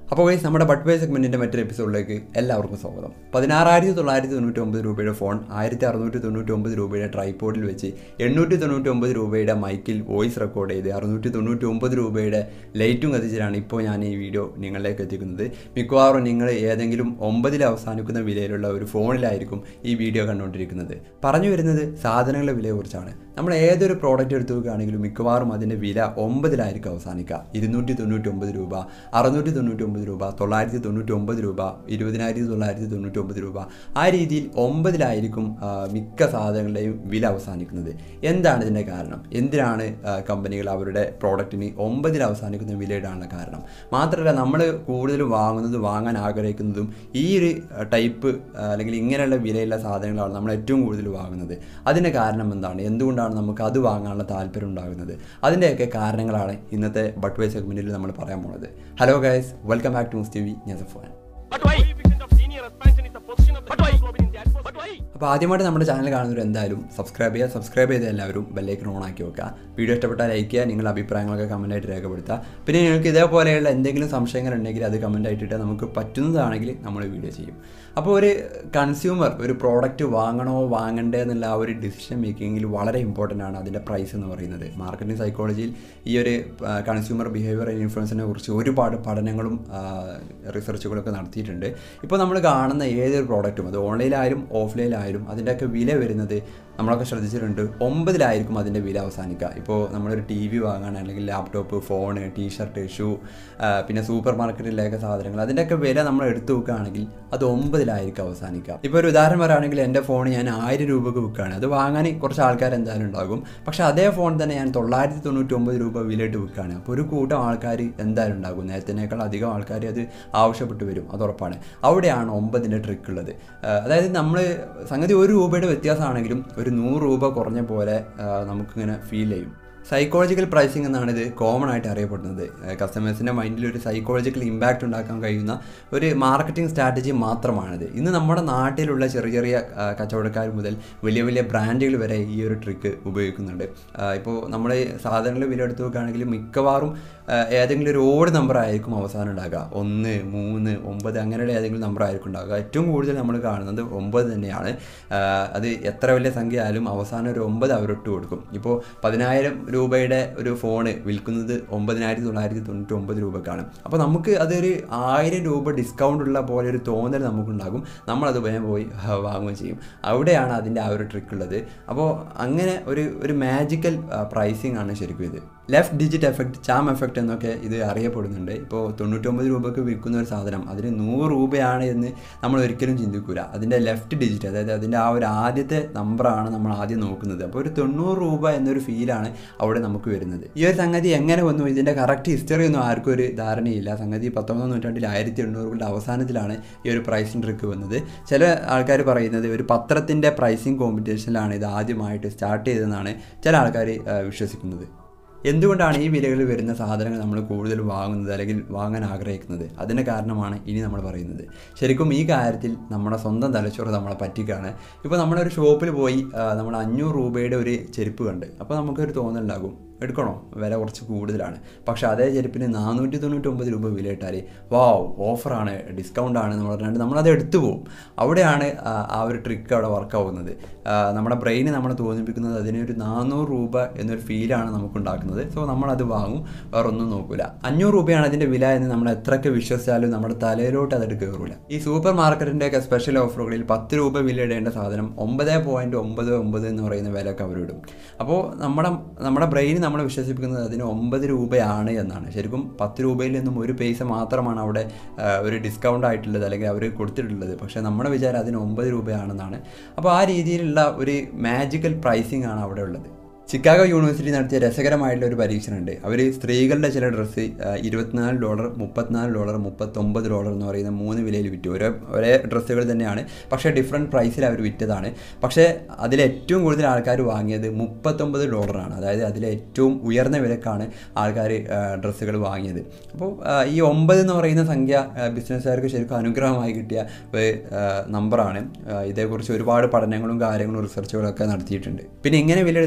അപ്പോൾ ഗൈസ് നമ്മുടെ ബട്ട് വേ സെഗ്മെൻറ്റിൻ്റെ മറ്റൊരു എപ്പിസോഡിലേക്ക് എല്ലാവർക്കും സ്വാഗതം പതിനാറായിരത്തി തൊള്ളായിരത്തി തൊണ്ണൂറ്റി ഒമ്പത് രൂപയുടെ ഫോൺ ആയിരത്തി അറുന്നൂറ്റി തൊണ്ണൂറ്റി ഒമ്പത് രൂപയുടെ ട്രൈപോഡിൽ വെച്ച് എണ്ണൂറ്റി തൊണ്ണൂറ്റി ഒമ്പത് രൂപയുടെ മൈക്കിൽ വോയിസ് റെക്കോർഡ് ചെയ്ത് അറുന്നൂറ്റി തൊണ്ണൂറ്റി ഒമ്പത് രൂപയുടെ ലൈറ്റും കത്തിച്ചിട്ടാണ് ഇപ്പോൾ ഞാൻ ഈ വീഡിയോ നിങ്ങളിലേക്ക് എത്തിക്കുന്നത് മിക്കവാറും നിങ്ങൾ ഏതെങ്കിലും ഒമ്പതിൽ അവസാനിക്കുന്ന വിലയിലുള്ള ഒരു ഫോണിലായിരിക്കും ഈ വീഡിയോ കണ്ടുകൊണ്ടിരിക്കുന്നത് പറഞ്ഞു വരുന്നത് സാധനങ്ങളുടെ വിലയെക്കുറിച്ചാണ് നമ്മൾ ഏതൊരു പ്രോഡക്റ്റ് എടുത്തു നോക്കുകയാണെങ്കിലും മിക്കവാറും അതിൻ്റെ വില ഒമ്പതിലായിരിക്കും അവസാനിക്കുക ഇരുന്നൂറ്റി തൊണ്ണൂറ്റി ഒമ്പത് രൂപ അറുന്നൂറ്റി തൊണ്ണൂറ്റി ഒമ്പത് രൂപ തൊള്ളായിരത്തി തൊണ്ണൂറ്റി ഒമ്പത് രൂപ ഇരുപതിനായിരത്തി തൊള്ളായിരത്തി തൊണ്ണൂറ്റി ഒമ്പത് രൂപ ആ രീതിയിൽ ഒമ്പതിലായിരിക്കും ആ, മിക്ക സാധനങ്ങളുടെയും വില അവസാനിക്കുന്നത് എന്താണ് ഇതിൻ്റെ കാരണം എന്തിനാണ് ആ, കമ്പനികൾ അവരുടെ പ്രോഡക്റ്റിന് ഒമ്പതിൽ അവസാനിക്കുന്ന വിലയിടാനുള്ള കാരണം മാത്രമല്ല നമ്മൾ കൂടുതൽ വാങ്ങുന്നത് വാങ്ങാൻ ആഗ്രഹിക്കുന്നതും ഈ ഒരു ടൈപ്പ് അല്ലെങ്കിൽ ഇങ്ങനെയുള്ള വിലയുള്ള സാധനങ്ങളാണ് നമ്മൾ ഏറ്റവും കൂടുതൽ വാങ്ങുന്നത് അതിൻ്റെ കാരണം എന്താണ് എന്തുകൊണ്ടാണ് നമുക്ക് അത് വാങ്ങാനുള്ള താല്പര്യം ഉണ്ടാകുന്നത് അതിൻ്റെയൊക്കെ കാരണങ്ങളാണ് ഇന്നത്തെ ബട്ട് വേ സെഗ്മെൻറ്റിൽ നമ്മൾ പറയാൻ പോകുന്നത് hello guys welcome back to മുസ് ടി വി ഞാൻ Safan But why? Coefficient of senior expansion is the position of the hemoglobin in the atmosphere. But why? അപ്പോൾ ആദ്യമായിട്ട് നമ്മുടെ ചാനൽ കാണുന്നവർ എന്തായാലും സബ്സ്ക്രൈബ് ചെയ്യുക സബ്സ്ക്രൈബ് ചെയ്ത എല്ലാവരും ബെല്ലൈക്കൺ ഓൺ ആക്കി വെക്കുക വീഡിയോ ഇഷ്ടപ്പെട്ടാൽ ലൈക്ക് ചെയ്യുക നിങ്ങളുടെ അഭിപ്രായങ്ങളൊക്കെ കമൻറ്റായിട്ട് രേഖപ്പെടുത്തുക പിന്നെ നിങ്ങൾക്ക് ഇതേപോലെയുള്ള എന്തെങ്കിലും സംശയങ്ങൾ ഉണ്ടെങ്കിൽ അത് കമൻറ്റ് ആയിട്ടിട്ട് നമുക്ക് പറ്റുന്നതാണെങ്കിൽ നമ്മൾ വീഡിയോ ചെയ്യും അപ്പോൾ ഒരു കൺസ്യൂമർ ഒരു പ്രോഡക്റ്റ് വാങ്ങണോ വാങ്ങണ്ടേ എന്നുള്ള ആ ഒരു ഡിസിഷൻ മേക്കിങ്ങിൽ വളരെ ഇമ്പോർട്ടൻ്റ് ആണ് അതിൻ്റെ പ്രൈസ് എന്ന് പറയുന്നത് മാർക്കറ്റിംഗ് സൈക്കോളജിയിൽ ഈ ഒരു കൺസ്യൂമർ ബിഹേവിയർ ഇൻഫ്ലുവൻസിനെ കുറിച്ച് ഒരുപാട് പഠനങ്ങളും റിസർച്ചുകളൊക്കെ നടത്തിയിട്ടുണ്ട് ഇപ്പോൾ നമ്മൾ കാണുന്ന ഏതൊരു പ്രോഡക്റ്റും അത് ഓൺലൈനിലായാലും ഓഫ്ലൈനിലായാലും അതിൻ്റെയൊക്കെ വില വരുന്നത് നമ്മളൊക്കെ ശ്രദ്ധിച്ചിട്ടുണ്ട് ഒമ്പതിലായിരിക്കും അതിൻ്റെ വില അവസാനിക്കുക ഇപ്പോൾ നമ്മളൊരു ടി വി വാങ്ങാൻ അല്ലെങ്കിൽ ലാപ്ടോപ്പ് ഫോണ് ടീഷർട്ട് ഷൂ പിന്നെ സൂപ്പർ മാർക്കറ്റിലേക്ക് സാധനങ്ങൾ അതിൻ്റെയൊക്കെ വില നമ്മൾ എടുത്തു വെക്കുകയാണെങ്കിൽ അത് ഒമ്പതിലായിരിക്കും അവസാനിക്കുക ഇപ്പോൾ ഒരു ഉദാഹരണം പറയുകയാണെങ്കിൽ എൻ്റെ ഫോൺ ഞാൻ ആയിരം രൂപക്ക് വിൽക്കുകയാണ് അത് വാങ്ങാൻ കുറച്ച് ആൾക്കാർ എന്തായാലും ഉണ്ടാകും പക്ഷേ അതേ ഫോൺ തന്നെ ഞാൻ തൊള്ളായിരത്തി തൊണ്ണൂറ്റി ഒമ്പത് രൂപ വിലയിട്ട് വിൽക്കുകയാണ് അപ്പോൾ ഒരു കൂട്ടം ആൾക്കാർ എന്തായാലും ഉണ്ടാകും നേരത്തിനേക്കാൾ അധികം ആൾക്കാർ അത് ആവശ്യപ്പെട്ട് വരും അത് ഉറപ്പാണ് അവിടെയാണ് ഒമ്പതിൻ്റെ ട്രിക്ക് ഉള്ളത് ആ, അതായത് നമ്മൾ സംഗതി ഒരു രൂപയുടെ വ്യത്യാസമാണെങ്കിലും ഒരു നൂറ് രൂപ കുറഞ്ഞ പോലെ ആ, നമുക്കിങ്ങനെ ഫീൽ ചെയ്യും സൈക്കോളജിക്കൽ പ്രൈസിംഗ് എന്നാണ് ഇത് കോമൺ ആയിട്ട് അറിയപ്പെടുന്നത് കസ്റ്റമേഴ്സിൻ്റെ മൈൻഡിൽ ഒരു സൈക്കോളജിക്കൽ ഇമ്പാക്റ്റ് ഉണ്ടാക്കാൻ കഴിയുന്ന ഒരു മാർക്കറ്റിംഗ് സ്ട്രാറ്റജി മാത്രമാണിത് ഇന്ന് നമ്മുടെ നാട്ടിലുള്ള ചെറിയ ചെറിയ ആ, കച്ചവടക്കാർ മുതൽ വലിയ വലിയ ബ്രാൻഡുകൾ വരെ ഈ ഒരു ട്രിക്ക് ഉപയോഗിക്കുന്നുണ്ട് ഇപ്പോൾ നമ്മൾ സാധനങ്ങൾ വില എടുത്ത് നോക്കുകയാണെങ്കിൽ മിക്കവാറും ആ, ഏതെങ്കിലും ഒരു ഓഡ് നമ്പർ ആയിരിക്കും അവസാനം ഉണ്ടാകുക ഒന്ന് മൂന്ന് ഒമ്പത് അങ്ങനെയുള്ള ഏതെങ്കിലും നമ്പർ ആയിരിക്കും ഉണ്ടാകുക ഏറ്റവും കൂടുതൽ നമ്മൾ കാണുന്നത് ഒമ്പത് തന്നെയാണ് ആ, അത് എത്ര വലിയ സംഖ്യ ആയാലും അവസാനം ഒരു ഒമ്പത് അവരിട്ട് കൊടുക്കും ഇപ്പോൾ പതിനായിരം രൂപയുടെ ഒരു ഫോണ് വിൽക്കുന്നത് ഒമ്പതിനായിരത്തി തൊള്ളായിരത്തി തൊണ്ണൂറ്റി ഒമ്പത് രൂപക്കാണ് അപ്പോൾ നമുക്ക് അതൊരു ആയിരം രൂപ ഡിസ്കൗണ്ട് ഉള്ള പോലെ ഒരു തോന്നൽ നമുക്കുണ്ടാകും നമ്മളത് വേഗം പോയി ആ, വാങ്ങുകയും ചെയ്യും അവിടെയാണ് അതിൻ്റെ ആ ഒരു ട്രിക്ക് ഉള്ളത് അപ്പോൾ അങ്ങനെ ഒരു ഒരു മാജിക്കൽ പ്രൈസിങ് ആണ് ശരിക്കും ഇത് left digit effect charm effect എന്നൊക്കെ ഇത് അറിയപ്പെടുന്നുണ്ട് ഇപ്പോൾ തൊണ്ണൂറ്റൊമ്പത് രൂപയ്ക്ക് വിൽക്കുന്ന ഒരു സാധനം അതിന് നൂറ് രൂപയാണ് എന്ന് നമ്മൾ ഒരിക്കലും ചിന്തിക്കൂല അതിൻ്റെ ലെഫ്റ്റ് ഡിജിറ്റ് അതായത് അതിൻ്റെ ആ ഒരു ആദ്യത്തെ നമ്പറാണ് നമ്മൾ ആദ്യം നോക്കുന്നത് അപ്പോൾ ഒരു തൊണ്ണൂറ് രൂപ എന്നൊരു ഫീലാണ് അവിടെ നമുക്ക് വരുന്നത് ഈ ഒരു സംഗതി എങ്ങനെ വന്നു ഇതിൻ്റെ കറക്റ്റ് ഹിസ്റ്ററി ഒന്നും ആർക്കും ഒരു ധാരണയില്ല സംഗതി പത്തൊമ്പതാം നൂറ്റാണ്ടിൽ ആയിരത്തി എണ്ണൂറുകളുടെ അവസാനത്തിലാണ് ഈ ഒരു പ്രൈസിംഗ് ട്രിക്ക് വന്നത് ചില ആൾക്കാർ പറയുന്നത് ഒരു പത്രത്തിൻ്റെ പ്രൈസിംഗ് കോമ്പറ്റീഷനിലാണ് ഇത് ആദ്യമായിട്ട് സ്റ്റാർട്ട് ചെയ്തതെന്നാണ് ചില ആൾക്കാർ വിശ്വസിക്കുന്നത് എന്തുകൊണ്ടാണ് ഈ വിലകളിൽ വരുന്ന സാധനങ്ങൾ നമ്മൾ കൂടുതൽ വാങ്ങുന്നത് അല്ലെങ്കിൽ വാങ്ങാൻ ആഗ്രഹിക്കുന്നത് അതിൻ്റെ കാരണമാണ് ഇനി നമ്മൾ പറയുന്നത് ശരിക്കും ഈ കാര്യത്തിൽ നമ്മുടെ സ്വന്തം തലച്ചോറ് നമ്മളെ പറ്റിക്കാണ് ഇപ്പോൾ നമ്മളൊരു ഷോപ്പിൽ പോയി ആ, നമ്മൾ അഞ്ഞൂറ് രൂപയുടെ ഒരു ചെരുപ്പ് കണ്ട് അപ്പോൾ നമുക്കൊരു തോന്നലുണ്ടാകും എടുക്കണോ വില കുറച്ച് കൂടുതലാണ് പക്ഷേ അതേ ചെരുപ്പിന് നാനൂറ്റി തൊണ്ണൂറ്റൊമ്പത് രൂപ വില ഇട്ടാൽ വാവ് ഓഫറാണ് ഡിസ്കൗണ്ട് ആണ് എന്ന് പറഞ്ഞിട്ട് നമ്മളത് എടുത്തു പോകും അവിടെയാണ് ആ ആ ഒരു ട്രിക്ക് അവിടെ വർക്കാവുന്നത് നമ്മുടെ ബ്രെയിന് നമ്മളെ തോന്നിപ്പിക്കുന്നത് അതിനൊരു നാനൂറ് രൂപ എന്നൊരു ഫീലാണ് നമുക്കുണ്ടാക്കുന്നത് സോ നമ്മളത് വാങ്ങും വേറെ ഒന്നും നോക്കില്ല അഞ്ഞൂറ് രൂപയാണ് അതിൻ്റെ വില എന്ന് നമ്മൾ എത്രയൊക്കെ വിശ്വസിച്ചാലും നമ്മുടെ തലയിലോട്ട് അതെടുത്ത് കയറൂല ഈ സൂപ്പർ മാർക്കറ്റിൻ്റെയൊക്കെ സ്പെഷ്യൽ ഓഫറുകളിൽ പത്ത് രൂപ വില ഇടേണ്ട സാധനം ഒമ്പത് പോയിൻറ്റ് ഒമ്പത് ഒമ്പത് എന്ന് പറയുന്ന വിലയൊക്കെ അവരിടും അപ്പോൾ നമ്മുടെ നമ്മുടെ ബ്രെയിൻ നമ്മൾ വിശ്വസിപ്പിക്കുന്നത് അതിന് ഒമ്പത് രൂപയാണ് എന്നാണ് ശരിക്കും പത്ത് രൂപയിൽ നിന്നും ഒരു പൈസ മാത്രമാണ് അവിടെ ആ, ഒരു ഡിസ്കൗണ്ട് ആയിട്ടുള്ളത് അല്ലെങ്കിൽ അവർ കൊടുത്തിട്ടുള്ളത് പക്ഷേ നമ്മുടെ വിചാരം അതിന് ഒമ്പത് രൂപയാണെന്നാണ് അപ്പോൾ ആ രീതിയിലുള്ള ഒരു മാജിക്കൽ പ്രൈസിംഗ് ആണ് അവിടെ ഉള്ളത് ചിക്കാഗോ യൂണിവേഴ്സിറ്റി നടത്തിയ രസകരമായിട്ടുള്ള ഒരു പരീക്ഷണമുണ്ട് അവർ സ്ത്രീകളുടെ ചില ഡ്രസ്സ് ഇരുപത്തിനാല് ഡോളർ മുപ്പത്തിനാല് ഡോളർ മുപ്പത്തൊമ്പത് ഡോളർ എന്ന് പറയുന്ന മൂന്ന് വിലയിൽ വിറ്റു ഒരേ ഒരേ ഡ്രസ്സുകൾ തന്നെയാണ് പക്ഷേ ഡിഫറെൻറ്റ് പ്രൈസിൽ അവർ വിറ്റതാണ് പക്ഷേ അതിൽ ഏറ്റവും കൂടുതൽ ആൾക്കാർ വാങ്ങിയത് മുപ്പത്തൊമ്പത് ഡോളറാണ് അതായത് അതിലെ ഏറ്റവും ഉയർന്ന വിലക്കാണ് ആൾക്കാർ ഡ്രസ്സുകൾ വാങ്ങിയത് അപ്പോൾ ആ, ഈ ഒമ്പത് എന്ന് പറയുന്ന സംഖ്യ ആ, ബിസിനസ്സുകാർക്ക് ശരിക്കും അനുഗ്രഹമായി കിട്ടിയ ഒരു ആ, നമ്പറാണ് ആ, ഇതേക്കുറിച്ച് ഒരുപാട് പഠനങ്ങളും കാര്യങ്ങളും റിസർച്ചുകളൊക്കെ നടത്തിയിട്ടുണ്ട് പിന്നെ ഇങ്ങനെ വിലയിടുന്നതിൻ്റെ മറ്റൊരു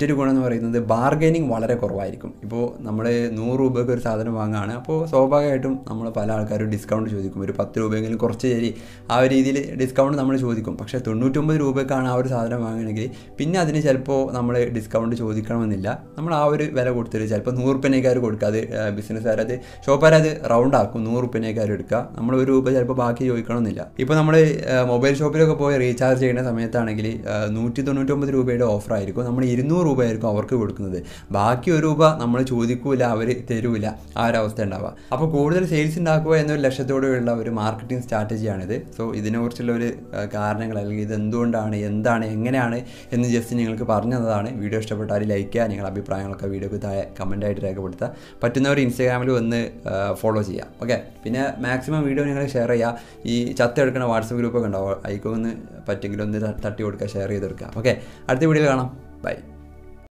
മറ്റൊരു ഗുണം എന്ന് പറയുന്നത് ബാർഗൈനിങ് വളരെ കുറവായിരിക്കും ഇപ്പോൾ നമ്മൾ നൂറ് രൂപയ്ക്ക് ഒരു സാധനം വാങ്ങുകയാണ് അപ്പോൾ സ്വാഭാവികമായിട്ടും നമ്മൾ പല ആൾക്കാരും ഡിസ്കൗണ്ട് ചോദിക്കും ഒരു പത്ത് രൂപയെങ്കിലും കുറച്ച് ശരി ആ ഒരു രീതിയിൽ ഡിസ്കൗണ്ട് നമ്മൾ ചോദിക്കും പക്ഷേ തൊണ്ണൂറ്റൊമ്പത് രൂപയ്ക്കാണ് ആ ഒരു സാധനം വാങ്ങുകയാണെങ്കിൽ പിന്നെ അതിന് ചിലപ്പോൾ നമ്മൾ ഡിസ്കൗണ്ട് ചോദിക്കണമെന്നില്ല നമ്മൾ ആ ഒരു വില കൊടുത്തിട്ട് ചിലപ്പോൾ നൂറ് റുപ്യനേക്കാർ കൊടുക്കുക അത് ബിസിനസ്സുകാർ അത് ഷോപ്പുകാർ അത് റൗണ്ട് ആക്കും നൂറ് റുപ്യനേക്കാർ എടുക്കുക നമ്മൾ ഒരു രൂപ ചിലപ്പോൾ ബാക്കി ചോദിക്കണമെന്നില്ല ഇപ്പോൾ നമ്മൾ മൊബൈൽ ഷോപ്പിലൊക്കെ പോയി റീചാർജ് ചെയ്യുന്ന സമയത്താണെങ്കിൽ നൂറ്റി തൊണ്ണൂറ്റൊമ്പത് രൂപയുടെ ഓഫർ ആയിരിക്കും നമ്മൾ ഇരുന്നൂറ് രൂപയായിരിക്കും അവർക്ക് കൊടുക്കുന്നത് ബാക്കി ഒരു രൂപ നമ്മൾ ചോദിക്കൂല അവർ തരൂല ആ ഒരു അവസ്ഥ ഉണ്ടാവുക അപ്പോൾ കൂടുതൽ സെയിൽസ് ഉണ്ടാക്കുക എന്നൊരു ലക്ഷ്യത്തോടെയുള്ള ഒരു മാർക്കറ്റിംഗ് സ്ട്രാറ്റജിയാണിത് സോ ഇതിനെക്കുറിച്ചുള്ള ഒരു ആ, കാരണങ്ങൾ അല്ലെങ്കിൽ ഇത് എന്തുകൊണ്ടാണ് എന്താണ് എങ്ങനെയാണ് എന്ന് ജസ്റ്റ് നിങ്ങൾക്ക് പറഞ്ഞു തന്നതാണ് വീഡിയോ ഇഷ്ടപ്പെട്ടാൽ ലൈക്ക് ചെയ്യുക നിങ്ങളുടെ അഭിപ്രായങ്ങളൊക്കെ വീഡിയോക്ക് താഴെ കമൻറ്റായിട്ട് രേഖപ്പെടുത്തുക പറ്റുന്നവർ ഇൻസ്റ്റാഗ്രാമിൽ വന്ന് ഫോളോ ചെയ്യാം ഓക്കെ പിന്നെ മാക്സിമം വീഡിയോ നിങ്ങൾ ഷെയർ ചെയ്യുക ഈ ചത്തെടുക്കുന്ന വാട്സപ്പ് ഗ്രൂപ്പൊക്കെ ഉണ്ടാവും അതിക്കൊന്ന് പറ്റുമെങ്കിൽ ഒന്ന് തട്ടി കൊടുക്കുക ഷെയർ ചെയ്തെടുക്കുക ഓക്കെ അടുത്ത വീഡിയോയിൽ കാണാം ബൈ